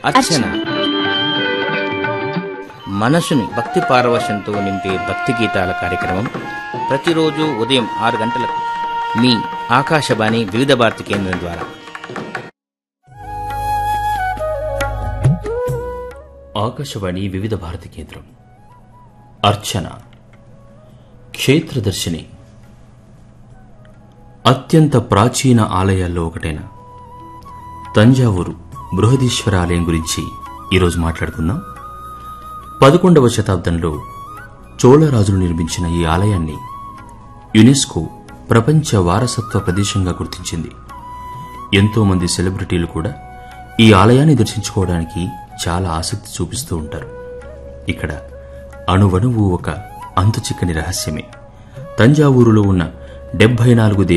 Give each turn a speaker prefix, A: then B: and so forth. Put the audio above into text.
A: అర్చన మనసుని భక్తి పారవశంతో నింపే భక్తి గీతాల కార్యక్రమం ప్రతిరోజు ఉదయం ఆరు గంటలకు మీ ఆకాశవాణి వివిధ భారతి కేంద్రం ద్వారా
B: ఆకాశవాణి వివిధ భారతి కేంద్రం అర్చన క్షేత్రదర్శిని అత్యంత ప్రాచీన ఆలయాల్లో ఒకటైన తంజావూరు బృహదీశ్వర ఆలయం గురించి ఈరోజు మాట్లాడుకుందాం పదకొండవ శతాబ్దంలో చోళరాజులు నిర్మించిన ఈ ఆలయాన్ని యునెస్కో ప్రపంచ వారసత్వ ప్రదేశంగా గుర్తించింది ఎంతో మంది సెలబ్రిటీలు కూడా ఈ ఆలయాన్ని దర్శించుకోవడానికి చాలా ఆసక్తి చూపిస్తూ ఉంటారు ఇక్కడ అణువణువు ఒక అంతుచిక్కని రహస్యమే తంజావూరులో ఉన్న డెబ్బై నాలుగు